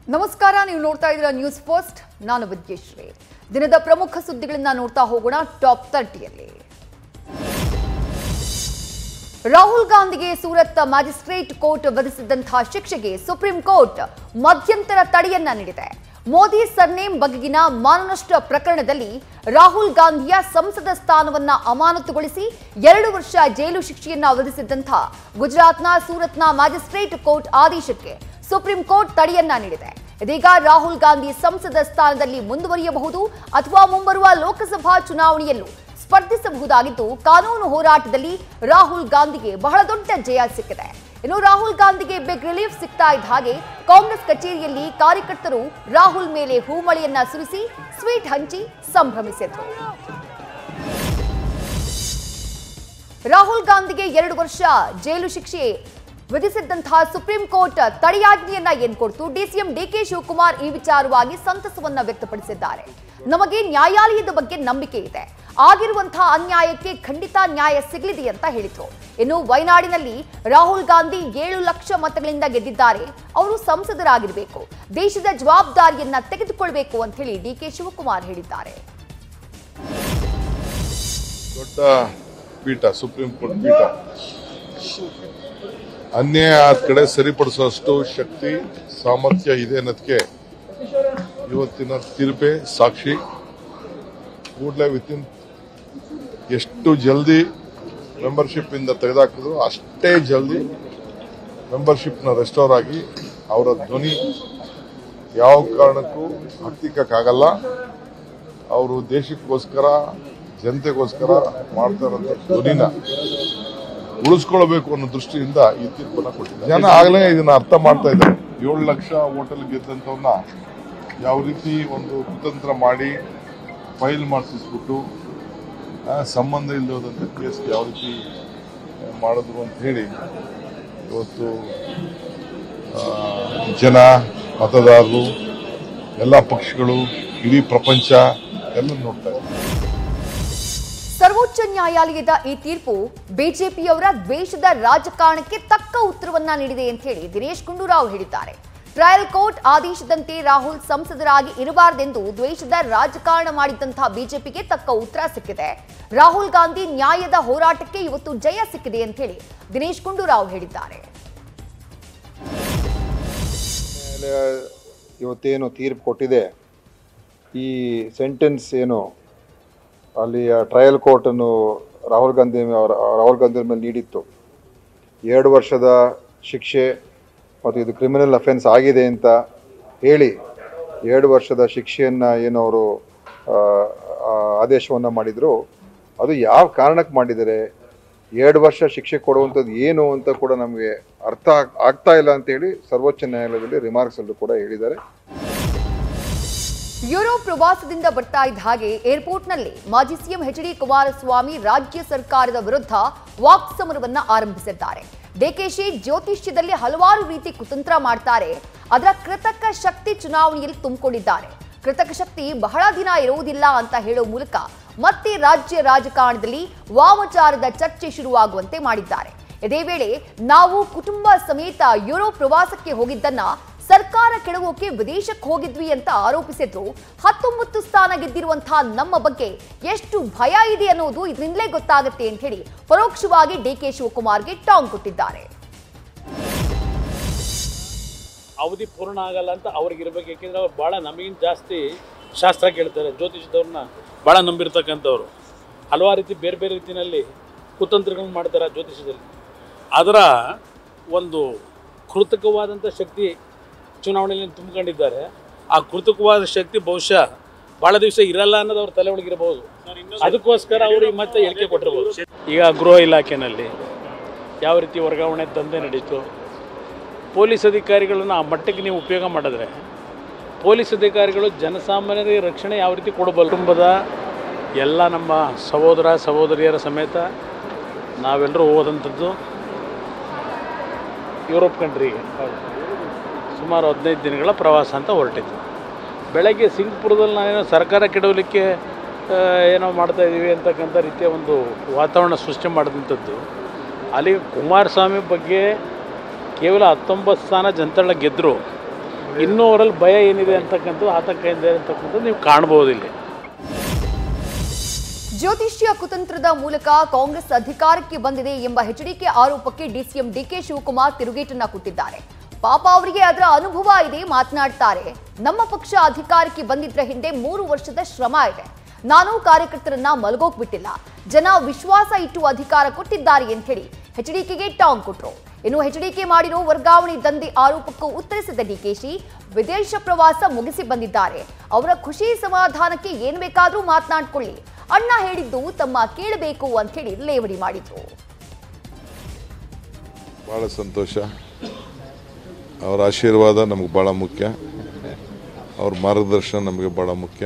ನಮಸ್ಕಾರ ನೀವು ನೋಡ್ತಾ ಇದ್ದೀರಾ ನ್ಯೂಸ್ ಫಸ್ಟ್ ನಾನು ವಿದ್ಯಶ್ರೀ ದಿನದ ಪ್ರಮುಖ ಸುದ್ದಿಗಳನ್ನ ನೋಡ್ತಾ ಹೋಗೋಣ ಟಾಪ್ ತರ್ಟಿಯಲ್ಲಿ ರಾಹುಲ್ ಗಾಂಧಿಗೆ ಸೂರತ್ ಮ್ಯಾಜಿಸ್ಟ್ರೇಟ್ ಕೋರ್ಟ್ ವಿಧಿಸಿದ್ದಂತಹ ಶಿಕ್ಷೆಗೆ ಸುಪ್ರೀಂ ಕೋರ್ಟ್ ಮಧ್ಯಂತರ ತಡೆಯನ್ನ ನೀಡಿದೆ ಮೋದಿ ಸರ್ನೇಮ್ ಬಗೆಗಿನ ಮಾನನಷ್ಟ ಪ್ರಕರಣದಲ್ಲಿ ರಾಹುಲ್ ಗಾಂಧಿಯ ಸಂಸದ ಸ್ಥಾನವನ್ನ ಅಮಾನತುಗೊಳಿಸಿ ಎರಡು ವರ್ಷ ಜೈಲು ಶಿಕ್ಷೆಯನ್ನ ವಿಧಿಸಿದ್ದಂತಹ ಗುಜರಾತ್ನ ಸೂರತ್ನ ಮ್ಯಾಜಿಸ್ಟ್ರೇಟ್ ಕೋರ್ಟ್ ಆದೇಶಕ್ಕೆ ಸುಪ್ರೀಂ ಕೋರ್ಟ್ ತಡೆಯನ್ನ ನೀಡಿದೆ ಇದೀಗ ರಾಹುಲ್ ಗಾಂಧಿ ಸಂಸದ ಸ್ಥಾನದಲ್ಲಿ ಮುಂದುವರಿಯಬಹುದು ಅಥವಾ ಮುಂಬರುವ ಲೋಕಸಭಾ ಚುನಾವಣೆಯಲ್ಲೂ ಸ್ಪರ್ಧಿಸಬಹುದಾಗಿದ್ದು ಕಾನೂನು ಹೋರಾಟದಲ್ಲಿ ರಾಹುಲ್ ಗಾಂಧಿಗೆ ಬಹಳ ದೊಡ್ಡ ಜಯ ಸಿಕ್ಕಿದೆ ಇನ್ನು ರಾಹುಲ್ ಗಾಂಧಿಗೆ ಬಿಗ್ ರಿಲೀಫ್ ಸಿಗ್ತಾ ಇದ್ದ ಹಾಗೆ ಕಾಂಗ್ರೆಸ್ ಕಚೇರಿಯಲ್ಲಿ ಕಾರ್ಯಕರ್ತರು ರಾಹುಲ್ ಮೇಲೆ ಹೂಮಳೆಯನ್ನ ಸುರಿಸಿ ಸ್ವೀಟ್ ಹಂಚಿ ಸಂಭ್ರಮಿಸಿದ್ರು ರಾಹುಲ್ ಗಾಂಧಿಗೆ ಎರಡು ವರ್ಷ ಜೈಲು ಶಿಕ್ಷೆ ವಿಧಿಸಿದ್ದಂತಹ ಸುಪ್ರೀಂ ಕೋರ್ಟ್ ತಡೆಯಾಜ್ಞೆಯನ್ನ ಏನ್ ಕೊಡ್ತು ಡಿಸಿಎಂ ಡಿಕೆ ಶಿವಕುಮಾರ್ ಈ ವಿಚಾರವಾಗಿ ಸಂತಸವನ್ನ ವ್ಯಕ್ತಪಡಿಸಿದ್ದಾರೆ ನಮಗೆ ನ್ಯಾಯಾಲಯದ ಬಗ್ಗೆ ನಂಬಿಕೆ ಇದೆ ಆಗಿರುವಂತಹ ಅನ್ಯಾಯಕ್ಕೆ ಖಂಡಿತ ನ್ಯಾಯ ಸಿಗಲಿದೆ ಅಂತ ಹೇಳಿದ್ರು ಇನ್ನು ವಯನಾಡಿನಲ್ಲಿ ರಾಹುಲ್ ಗಾಂಧಿ ಏಳು ಲಕ್ಷ ಮತಗಳಿಂದ ಗೆದ್ದಿದ್ದಾರೆ ಅವರು ಸಂಸದರಾಗಿರಬೇಕು ದೇಶದ ಜವಾಬ್ದಾರಿಯನ್ನ ತೆಗೆದುಕೊಳ್ಬೇಕು ಅಂತ ಹೇಳಿ ಡಿಕೆ ಶಿವಕುಮಾರ್ ಹೇಳಿದ್ದಾರೆ ದೊಡ್ಡ ಪೀಠ ಸುಪ್ರೀಂ ಕೋರ್ಟ್ ಪೀಠ ಅನ್ಯಾಯ ಆದ ಕಡೆ ಸರಿಪಡಿಸುವಷ್ಟು ಶಕ್ತಿ ಸಾಮರ್ಥ್ಯ ಇದೆ ಅನ್ನೋದಕ್ಕೆ ಇವತ್ತಿನ ತೀರ್ಪೆ ಸಾಕ್ಷಿ ಕೂಡಲೇ ವಿತಿನ್ ಎಷ್ಟು ಜಲ್ದಿ ಮೆಂಬರ್ಶಿಪ್ ಇಂದ ತೆಗೆದಾಕಿದ್ರು ಅಷ್ಟೇ ಜಲ್ದಿ ಮೆಂಬರ್ಶಿಪ್ನ ರೆಸ್ಟೋರ್ ಆಗಿ ಅವರ ಧ್ವನಿ ಯಾವ ಕಾರಣಕ್ಕೂ ಹತ್ತಿಕ್ಕಾಗಲ್ಲ ಅವರು ದೇಶಕ್ಕೋಸ್ಕರ ಜನತೆಗೋಸ್ಕರ ಮಾಡ್ತಾ ಇರೋಂಥ ಧ್ವನಿನ ಉಳಿಸ್ಕೊಳ್ಬೇಕು ಅನ್ನೋ ದೃಷ್ಟಿಯಿಂದ ಈ ತೀರ್ಪನ್ನ ಕೊಟ್ಟಿದ್ದಾರೆ ಜನ ಆಗಲೇ ಇದನ್ನ ಅರ್ಥ ಮಾಡ್ತಾ ಇದ್ದಾರೆ ಏಳು ಲಕ್ಷ ಹೋಟೆಲ್ ಗೆದ್ದಂಥವ್ರನ್ನ ಯಾವ ರೀತಿ ಒಂದು ಕುತಂತ್ರ ಮಾಡಿ ಫೈಲ್ ಮಾಡಿಸ್ಬಿಟ್ಟು ಆ, ಸಂಬಂಧ ಇಲ್ಲದಂಥ ಕೇಸ್ ಯಾವ ರೀತಿ ಆ, ಮಾಡಿದ್ರು ಅಂತ ಹೇಳಿ ಇವತ್ತು ಆ, ಜನ ಮತದಾರರು ಎಲ್ಲ ಪಕ್ಷಗಳು ಇಡೀ ಪ್ರಪಂಚ ಎಲ್ಲ ನೋಡ್ತಾ ಇದ್ದಾರೆ ಸರ್ವೋಚ್ಚ ನ್ಯಾಯಾಲಯದ ಈ ತೀರ್ಪು ಬಿಜೆಪಿಯವರ ದ್ವೇಷದ ರಾಜಕಾರಣಕ್ಕೆ ತಕ್ಕ ಉತ್ತರವನ್ನ ನೀಡಿದೆ ಅಂತ ಹೇಳಿ ದಿನೇಶ್ ಗುಂಡೂರಾವ್ ಹೇಳಿದ್ದಾರೆ ಟ್ರಯಲ್ ಕೋರ್ಟ್ ಆದೇಶದಂತೆ ರಾಹುಲ್ ಸಂಸದರಾಗಿ ಇರಬಾರದೆಂದು ದ್ವೇಷದ ರಾಜಕಾರಣ ಮಾಡಿದ್ದಂತಹ ಬಿಜೆಪಿಗೆ ತಕ್ಕ ಉತ್ತರ ಸಿಕ್ಕಿದೆ ರಾಹುಲ್ ಗಾಂಧಿ ನ್ಯಾಯದ ಹೋರಾಟಕ್ಕೆ ಇವತ್ತು ಜಯ ಸಿಕ್ಕಿದೆ ಅಂತ ಹೇಳಿ ದಿನೇಶ್ ಗುಂಡೂರಾವ್ ಹೇಳಿದ್ದಾರೆ ನ್ಯಾಯಾಲಯ ಇವತ್ತೇನು ತೀರ್ಪು ಕೊಟ್ಟಿದೆ ಈ ಸೆಂಟೆನ್ಸ್ ಏನು ಅಲ್ಲಿ ಟ್ರಯಲ್ ಕೋರ್ಟನ್ನು ರಾಹುಲ್ ಗಾಂಧಿ ಅವರ ರಾಹುಲ್ ಗಾಂಧಿ ಮೇಲೆ ನೀಡಿತ್ತು ಎರಡು ವರ್ಷದ ಶಿಕ್ಷೆ ಮತ್ತು ಇದು ಕ್ರಿಮಿನಲ್ ಅಫೆನ್ಸ್ ಆಗಿದೆ ಅಂತ ಹೇಳಿ ಎರಡು ವರ್ಷದ ಶಿಕ್ಷೆಯನ್ನು ಏನು ಅವರು ಆದೇಶವನ್ನು ಮಾಡಿದರು ಅದು ಯಾವ ಕಾರಣಕ್ಕೆ ಮಾಡಿದ್ದಾರೆ ಎರಡು ವರ್ಷ ಶಿಕ್ಷೆ ಕೊಡುವಂಥದ್ದು ಏನು ಅಂತ ಕೂಡ ನಮಗೆ ಅರ್ಥ ಆಗ್- ಆಗ್ತಾ ಇಲ್ಲ ಅಂತೇಳಿ ಸರ್ವೋಚ್ಚ ನ್ಯಾಯಾಲಯದಲ್ಲಿ ರಿಮಾರ್ಕ್ಸ್ ಅಲ್ಲೂ ಕೂಡ ಹೇಳಿದ್ದಾರೆ ಯುರೋಪ್ ಪ್ರವಾಸದಿಂದ ಬರ್ತಾ ಇದ್ದ ಹಾಗೆ ಏರ್ಪೋರ್ಟ್ನಲ್ಲಿ ಮಾಜಿ ಸಿಎಂ ಎಚ್ ಡಿ ಕುಮಾರಸ್ವಾಮಿ ರಾಜ್ಯ ಸರ್ಕಾರದ ವಿರುದ್ಧ ವಾಕ್ ಸಮರವನ್ನ ಆರಂಭಿಸಿದ್ದಾರೆ ಡಿಕೆಶಿ ಜ್ಯೋತಿಷ್ಯದಲ್ಲಿ ಹಲವಾರು ರೀತಿ ಕುತಂತ್ರ ಮಾಡ್ತಾರೆ ಅದರ ಕೃತಕ ಶಕ್ತಿ ಚುನಾವಣೆಯಲ್ಲಿ ತುಂಬಿಕೊಂಡಿದ್ದಾರೆ ಕೃತಕ ಶಕ್ತಿ ಬಹಳ ದಿನ ಇರುವುದಿಲ್ಲ ಅಂತ ಹೇಳೋ ಮೂಲಕ ಮತ್ತೆ ರಾಜ್ಯ ರಾಜಕಾರಣದಲ್ಲಿ ವಾಮಚಾರದ ಚರ್ಚೆ ಶುರುವಾಗುವಂತೆ ಮಾಡಿದ್ದಾರೆ ಇದೇ ವೇಳೆ ನಾವು ಕುಟುಂಬ ಸಮೇತ ಯುರೋಪ್ ಪ್ರವಾಸಕ್ಕೆ ಹೋಗಿದ್ದನ್ನ ಸರ್ಕಾರ ಕೆಡವೋಕೆ ವಿದೇಶಕ್ಕೆ ಹೋಗಿದ್ವಿ ಅಂತ ಆರೋಪಿಸಿದ್ರು ಹತ್ತೊಂಬತ್ತು ಸ್ಥಾನ ಗೆದ್ದಿರುವಂತಹ ನಮ್ಮ ಬಗ್ಗೆ ಎಷ್ಟು ಭಯ ಇದೆ ಅನ್ನೋದು ಇದರಿಂದಲೇ ಗೊತ್ತಾಗುತ್ತೆ ಅಂತ ಹೇಳಿ ಪರೋಕ್ಷವಾಗಿ ಡಿಕೆ ಶಿವಕುಮಾರ್ಗೆ ಟಾಂಗ್ ಕೊಟ್ಟಿದ್ದಾರೆ ಅವಧಿ ಪೂರ್ಣ ಆಗಲ್ಲ ಅಂತ ಅವ್ರಿಗೆ ಇರ್ಬೇಕು ಯಾಕೆಂದ್ರೆ ಅವ್ರು ಭಾಳ ನಮಗಿಂತ ಜಾಸ್ತಿ ಶಾಸ್ತ್ರ ಕೇಳ್ತಾರೆ ಜ್ಯೋತಿಷದವ್ರನ್ನ ಭಾಳ ನಂಬಿರ್ತಕ್ಕಂಥವ್ರು ಹಲವಾರು ರೀತಿ ಬೇರೆ ಬೇರೆ ರೀತಿಯಲ್ಲಿ ಕುತಂತ್ರಗಳನ್ನ ಮಾಡ್ತಾರೆ ಆ ಜ್ಯೋತಿಷದಲ್ಲಿ ಅದರ ಒಂದು ಕೃತಕವಾದಂಥ ಶಕ್ತಿ ಚುನಾವಣೆಯಲ್ಲಿ ತುಂಬಿಕೊಂಡಿದ್ದಾರೆ ಆ ಕೃತಕವಾದ ಶಕ್ತಿ ಬಹುಶಃ ಭಾಳ ದಿವಸ ಇರಲ್ಲ ಅನ್ನೋದು ಅವ್ರ ತಲೆ ಒಳಗಿರಬಹುದು ಅದಕ್ಕೋಸ್ಕರ ಅವ್ರಿಗೆ ಮತ್ತೆ ಹೇಳಿಕೆ ಕೊಟ್ಟಿರ್ಬೋದು ಈಗ ಗೃಹ ಇಲಾಖೆಯಲ್ಲಿ ಯಾವ ರೀತಿ ವರ್ಗಾವಣೆ ದಂಧೆ ನಡೀತು ಪೊಲೀಸ್ ಅಧಿಕಾರಿಗಳನ್ನು ಆ ಮಟ್ಟಕ್ಕೆ ನೀವು ಉಪಯೋಗ ಮಾಡಿದ್ರೆ ಪೊಲೀಸ್ ಅಧಿಕಾರಿಗಳು ಜನಸಾಮಾನ್ಯರಿಗೆ ರಕ್ಷಣೆ ಯಾವ ರೀತಿ ಕೊಡಬಲ್ಲ ಕುಟುಂಬದ ಎಲ್ಲ ನಮ್ಮ ಸಹೋದರ ಸಹೋದರಿಯರ ಸಮೇತ ನಾವೆಲ್ಲರೂ ಹೋದಂಥದ್ದು ಯುರೋಪ್ ಕಂಟ್ರಿಗೆ ಸುಮಾರು ಹದಿನೈದು ದಿನಗಳ ಪ್ರವಾಸ ಅಂತ ಹೊರಟಿದ್ದು ಬೆಳಗ್ಗೆ ಸಿಂಗ್ಪುರದಲ್ಲಿ ನಾನೇನೋ ಸರ್ಕಾರ ಕೆಡವಲಿಕ್ಕೆ ಆ, ಏನೋ ಮಾಡ್ತಾ ಇದ್ದೀವಿ ಅಂತಕ್ಕಂಥ ರೀತಿಯ ಒಂದು ವಾತಾವರಣ ಸೃಷ್ಟಿ ಮಾಡಿದಂಥದ್ದು ಅಲ್ಲಿ ಕುಮಾರಸ್ವಾಮಿ ಬಗ್ಗೆ ಕೇವಲ ಹತ್ತೊಂಬತ್ತು ಸ್ಥಾನ ಜನತಳ ಗೆದ್ದರು ಇನ್ನೂ ಅವರಲ್ಲಿ ಭಯ ಏನಿದೆ ಅಂತಕ್ಕಂಥದ್ದು ಆತಂಕ ಏನಿದೆ ಅಂತಕ್ಕಂಥದ್ದು ನೀವು ಕಾಣ್ಬೋದು ಇಲ್ಲಿ ಜ್ಯೋತಿಷ್ಯ ಕುತಂತ್ರದ ಮೂಲಕ ಕಾಂಗ್ರೆಸ್ ಅಧಿಕಾರಕ್ಕೆ ಬಂದಿದೆ ಎಂಬ ಎಚ್ಡಿಕೆ ಆರೋಪಕ್ಕೆ ಡಿಸಿಎಂ ಡಿಕೆ ಶಿವಕುಮಾರ್ ತಿರುಗೇಟನ್ನ ಕೊಟ್ಟಿದ್ದಾರೆ ಪಾಪ ಅವರಿಗೆ ಅದರ ಅನುಭವ ಇದೆ ಮಾತನಾಡ್ತಾರೆ ನಮ್ಮ ಪಕ್ಷ ಅಧಿಕಾರಕ್ಕೆ ಬಂದಿದ್ರ ಹಿಂದೆ ಮೂರು ವರ್ಷದ ಶ್ರಮ ಇದೆ ನಾನು ಕಾರ್ಯಕರ್ತರನ್ನ ಮಲಗೋಕ್ ಬಿಟ್ಟಿಲ್ಲ ಜನ ವಿಶ್ವಾಸ ಇಟ್ಟು ಅಧಿಕಾರ ಕೊಟ್ಟಿದ್ದಾರೆ ಅಂತ ಹೇಳಿ ಎಚ್ಡಿಕೆಗೆ ಟಾಂಗ್ ಕೊಟ್ರು ಇನ್ನು ಎಚ್ಡಿಕೆ ಮಾಡಿರೋ ವರ್ಗಾವಣೆ ದಂಧೆ ಆರೋಪಕ್ಕೂ ಉತ್ತರಿಸಿದ ಡಿಕೆಶಿ ವಿದೇಶ ಪ್ರವಾಸ ಮುಗಿಸಿ ಬಂದಿದ್ದಾರೆ ಅವರ ಖುಷಿ ಸಮಾಧಾನಕ್ಕೆ ಏನ್ ಬೇಕಾದ್ರೂ ಮಾತನಾಡ್ಕೊಳ್ಳಿ ಅಣ್ಣ ಹೇಳಿದ್ದು ತಮ್ಮ ಕೇಳಬೇಕು ಅಂತ ಹೇಳಿ ಲೇವಡಿ ಮಾಡಿದ್ರು ಭಾಳ ಸಂತೋಷ ಅವರ ಆಶೀರ್ವಾದ ನಮಗೆ ಭಾಳ ಮುಖ್ಯ ಅವ್ರ ಮಾರ್ಗದರ್ಶನ ನಮಗೆ ಭಾಳ ಮುಖ್ಯ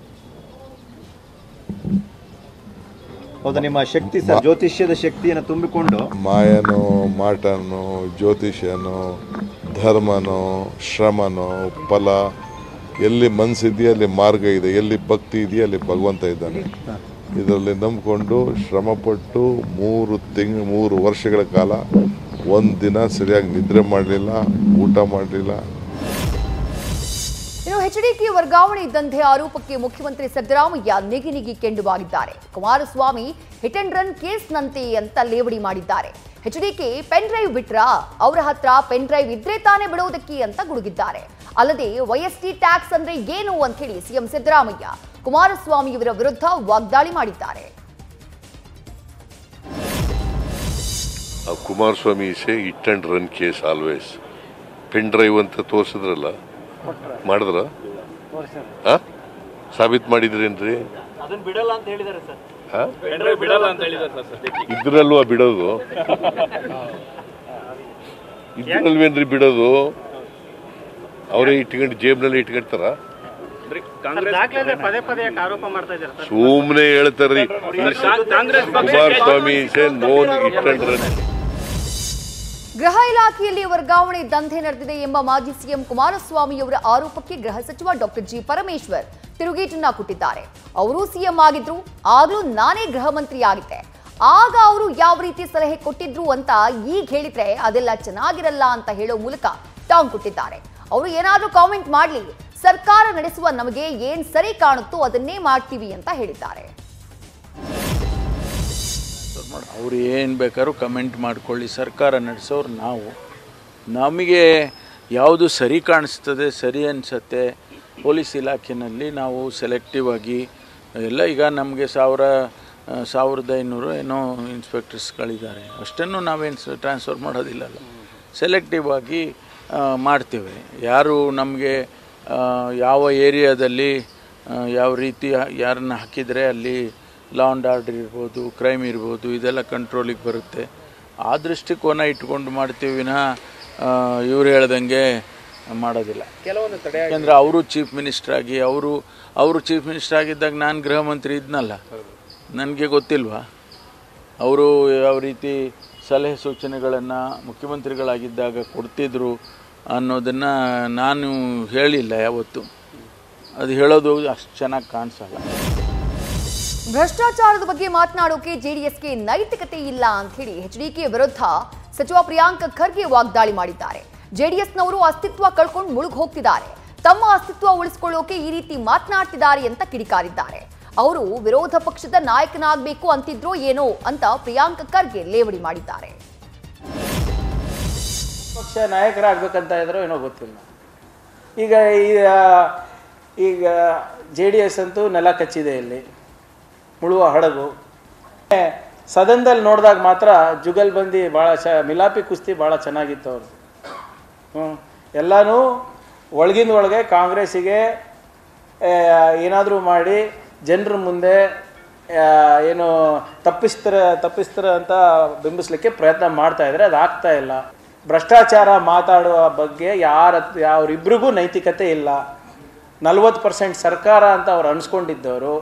ಹೌದಾ ನಿಮ್ಮ ಶಕ್ತಿ ಸರ್ ಜ್ಯೋತಿಷ್ಯದ ಶಕ್ತಿಯನ್ನು ತುಂಬಿಕೊಂಡು ಮಾಯನೋ ಮಾಟನೋ ಜ್ಯೋತಿಷ್ಯನೋ ಧರ್ಮನೋ ಶ್ರಮನೋ ಫಲ ಎಲ್ಲಿ ಮನಸ್ಸಿದೆಯೋ ಅಲ್ಲಿ ಮಾರ್ಗ ಇದೆ ಎಲ್ಲಿ ಭಕ್ತಿ ಇದೆಯೋ ಅಲ್ಲಿ ಭಗವಂತ ಇದ್ದಾನೆ ಇದರಲ್ಲಿ ನಂಬಿಕೊಂಡು ಶ್ರಮಪಟ್ಟು ಮೂರು ತಿಂಗ್ ಮೂರು ವರ್ಷಗಳ ಕಾಲ ಒಂದು ದಿನ ಸರಿಯಾಗಿ ನಿದ್ರೆ ಮಾಡಲಿಲ್ಲ ಊಟ ಮಾಡಲಿಲ್ಲ ಇನ್ನು ಎಚ್ಡಿಕೆ ವರ್ಗಾವಣೆ ದಂಧೆ ಆರೋಪಕ್ಕೆ ಮುಖ್ಯಮಂತ್ರಿ ಸಿದ್ದರಾಮಯ್ಯ ನಿಗಿ ನಿಗಿ ಕೆಂಡುವಾಗಿದ್ದಾರೆ ಕುಮಾರಸ್ವಾಮಿ ಹಿಟ್ ಅಂಡ್ ರನ್ ಕೇಸ್ನಂತೆ ಅಂತ ಲೇವಡಿ ಮಾಡಿದ್ದಾರೆ ಎಚ್ಡಿಕೆ ಪೆನ್ ಡ್ರೈವ್ ಬಿಟ್ರಾ ಅವರ ಹತ್ರ ಪೆನ್ ಡ್ರೈವ್ ಇದ್ರೆ ತಾನೇ ಬಿಡುವುದಕ್ಕೆ ಅಂತ ಗುಡುಗಿದ್ದಾರೆ ಅಲ್ಲದೆ ವೈಎಸ್ಟಿ ಟ್ಯಾಕ್ಸ್ ಅಂದ್ರೆ ಏನು ಅಂತ ಹೇಳಿ ಸಿಎಂ ಸಿದ್ದರಾಮಯ್ಯ ಕುಮಾರಸ್ವಾಮಿಯವರ ವಿರುದ್ಧ ವಾಗ್ದಾಳಿ ಮಾಡಿದ್ದಾರೆ ಆ Kumaraswamy say it and run case always pen drive ಅಂತ ತೋರಿಸಿದ್ರಲ್ಲ ಮಾಡಿದ್ರ ಆ? ಸಾಬೀತ್ ಮಾಡಿದ್ರೇನ್ರಿ ಅದನ್ನ ಬಿಡಲ್ಲ ಅಂತ ಹೇಳಿದ್ದಾರೆ ಸರ್ ಆ? ಇದ್ರಲ್ವಾ ಬಿಡೋದು ಇದ್ರಲ್ವೇನ್ರಿ ಬಿಡೋದು ಅವರೇ ಇಟ್ಕೊಂಡು ಜೇಬ್ನಲ್ಲಿ ಇಟ್ಕೊಳ್ತಾರ ಪದೇ ಪದೇ ಯಾಕೆ ಆರೋಪ ಮಾಡ್ತಾ ಇದ್ದಾರೆ ಸರ್ ಸುಮ್ಮನೆ ಹೇಳ್ತಾರ್ರಿ Kumaraswamy say known it and run ಗೃಹ ಇಲಾಖೆಯಲ್ಲಿ ವರ್ಗಾವಣೆ ದಂಧೆ ನಡೆದಿದೆ ಎಂಬ ಮಾಜಿ ಸಿಎಂ ಕುಮಾರಸ್ವಾಮಿಯವರ ಆರೋಪಕ್ಕೆ ಗೃಹ ಸಚಿವ ಡಾಕ್ಟರ್ ಜಿ ಪರಮೇಶ್ವರ್ ತಿರುಗೇಟನ್ನ ಕೊಟ್ಟಿದ್ದಾರೆ ಅವರು ಸಿಎಂ ಆಗಿದ್ರು ಆಗ್ಲೂ ನಾನೇ ಗೃಹ ಮಂತ್ರಿ ಆಗಿದ್ದೆ ಆಗ ಅವರು ಯಾವ ರೀತಿ ಸಲಹೆ ಕೊಟ್ಟಿದ್ರು ಅಂತ ಈಗ ಹೇಳಿದ್ರೆ ಅದೆಲ್ಲ ಚೆನ್ನಾಗಿರಲ್ಲ ಅಂತ ಹೇಳೋ ಮೂಲಕ ಟಾಂಗ್ ಕೊಟ್ಟಿದ್ದಾರೆ ಅವರು ಏನಾದ್ರೂ ಕಾಮೆಂಟ್ ಮಾಡ್ಲಿ ಸರ್ಕಾರ ನಡೆಸುವ ನಮಗೆ ಏನ್ ಸರಿ ಕಾಣುತ್ತೋ ಅದನ್ನೇ ಮಾಡ್ತೀವಿ ಅಂತ ಹೇಳಿದ್ದಾರೆ ಅವ್ರು ಏನು ಬೇಕಾದ್ರೂ ಕಮೆಂಟ್ ಮಾಡ್ಕೊಳ್ಳಿ ಸರ್ಕಾರ ನಡೆಸೋರು ನಾವು ನಮಗೆ ಯಾವುದು ಸರಿ ಕಾಣಿಸ್ತದೆ ಸರಿ ಅನಿಸುತ್ತೆ ಪೊಲೀಸ್ ಇಲಾಖೆಯಲ್ಲಿ ನಾವು ಸೆಲೆಕ್ಟಿವ್ ಆಗಿ ಎಲ್ಲ ಈಗ ನಮಗೆ ಸಾವಿರ ಆ, ಸಾವಿರದ ಐನೂರು ಏನೋ ಇನ್ಸ್ಪೆಕ್ಟರ್ಸ್ಗಳಿದ್ದಾರೆ ಅಷ್ಟನ್ನು ನಾವೇನು ಟ್ರಾನ್ಸ್ಫರ್ ಮಾಡೋದಿಲ್ಲಲ್ಲ ಸೆಲೆಕ್ಟಿವ್ ಆಗಿ ಆ, ಮಾಡ್ತೇವೆ ಯಾರು ನಮಗೆ ಯಾವ ಏರಿಯಾದಲ್ಲಿ ಆ, ಯಾವ ರೀತಿ ಯಾರನ್ನ ಹಾಕಿದರೆ ಅಲ್ಲಿ ಲಾ ಆ್ಯಂಡ್ ಆರ್ಡರ್ ಇರ್ಬೋದು ಕ್ರೈಮ್ ಇರ್ಬೋದು ಇದೆಲ್ಲ ಕಂಟ್ರೋಲಿಗೆ ಬರುತ್ತೆ ಆ ದೃಷ್ಟಿಕೋನ ಇಟ್ಕೊಂಡು ಮಾಡ್ತೀವಿ ವಿನಃ ಇವ್ರು ಹೇಳ್ದಂಗೆ ಮಾಡೋದಿಲ್ಲ ಕೆಲವೊಂದು ತಡೆ ಯಾಕೆಂದರೆ ಅವರು ಚೀಫ್ ಮಿನಿಸ್ಟರ್ ಆಗಿ ಅವರು ಅವರು ಚೀಫ್ ಮಿನಿಸ್ಟರ್ ಆಗಿದ್ದಾಗ ನಾನು ಗೃಹ ಮಂತ್ರಿ ಇದ್ನಲ್ಲ ನನಗೆ ಗೊತ್ತಿಲ್ವಾ ಅವರು ಯಾವ ರೀತಿ ಸಲಹೆ ಸೂಚನೆಗಳನ್ನು ಮುಖ್ಯಮಂತ್ರಿಗಳಾಗಿದ್ದಾಗ ಕೊಡ್ತಿದ್ರು ಅನ್ನೋದನ್ನು ನಾನು ಹೇಳಿಲ್ಲ ಯಾವತ್ತು ಅದು ಹೇಳೋದು ಅಷ್ಟು ಚೆನ್ನಾಗಿ ಕಾಣಿಸಲ್ಲ ಭ್ರಷ್ಟಾಚಾರದ ಬಗ್ಗೆ ಮಾತನಾಡೋಕೆ ಜೆಡಿಎಸ್ಗೆ ನೈತಿಕತೆ ಇಲ್ಲ ಅಂತ ಹೇಳಿ ಎಚ್ಡಿಕೆ ವಿರುದ್ಧ ಸಚಿವ ಪ್ರಿಯಾಂಕ್ ಖರ್ಗೆ ವಾಗ್ದಾಳಿ ಮಾಡಿದ್ದಾರೆ ಜೆಡಿಎಸ್ನವರು ಅಸ್ತಿತ್ವ ಕಳ್ಕೊಂಡು ಮುಳುಗ್ ಹೋಗ್ತಿದ್ದಾರೆ ತಮ್ಮ ಅಸ್ತಿತ್ವ ಉಳಿಸಿಕೊಳ್ಳೋಕೆ ಈ ರೀತಿ ಮಾತನಾಡ್ತಿದ್ದಾರೆ ಅಂತ ಕಿಡಿಕಾರಿದ್ದಾರೆ ಅವರು ವಿರೋಧ ಪಕ್ಷದ ನಾಯಕನಾಗಬೇಕು ಅಂತಿದ್ರೋ ಏನೋ ಅಂತ ಪ್ರಿಯಾಂಕ್ ಖರ್ಗೆ ಲೇವಡಿ ಮಾಡಿದ್ದಾರೆ ಪಕ್ಷ ನಾಯಕರಾಗಬೇಕಂತ ಇದ್ರೋ ಏನೋ ಗೊತ್ತಿಲ್ಲ ಈಗ ಈ ಈಗ ಜೆ ಡಿ ಎಸ್ ಅಂತೂ ನೆಲ ಕಚ್ಚಿದೆ ಇಲ್ಲಿ ಮುಳುವ ಹಡಗು ಸದನದಲ್ಲಿ ನೋಡಿದಾಗ ಮಾತ್ರ ಜುಗಲ್ಬಂದಿ ಭಾಳ ಚ ಮಿಲಾಪಿ ಕುಸ್ತಿ ಭಾಳ ಚೆನ್ನಾಗಿತ್ತು ಅವ್ರದ್ದು ಹ್ಞೂ ಎಲ್ಲನೂ ಒಳಗಿಂದ ಒಳಗೆ ಕಾಂಗ್ರೆಸ್ಸಿಗೆ ಏನಾದರೂ ಮಾಡಿ ಜನರ ಮುಂದೆ ಆ, ಏನು ತಪ್ಪಿಸ್ತಾರೆ ತಪ್ಪಿಸ್ತಾರೆ ಅಂತ ಬಿಂಬಿಸ್ಲಿಕ್ಕೆ ಪ್ರಯತ್ನ ಮಾಡ್ತಾ ಇದ್ದಾರೆ ಅದು ಆಗ್ತಾ ಇಲ್ಲ ಭ್ರಷ್ಟಾಚಾರ ಮಾತಾಡುವ ಬಗ್ಗೆ ಯಾರ ಅವರಿಬ್ರಿಗೂ ನೈತಿಕತೆ ಇಲ್ಲ ನಲ್ವತ್ತು ಪರ್ಸೆಂಟ್ ಸರ್ಕಾರ ಅಂತ ಅವ್ರು ಅನ್ಸ್ಕೊಂಡಿದ್ದವರು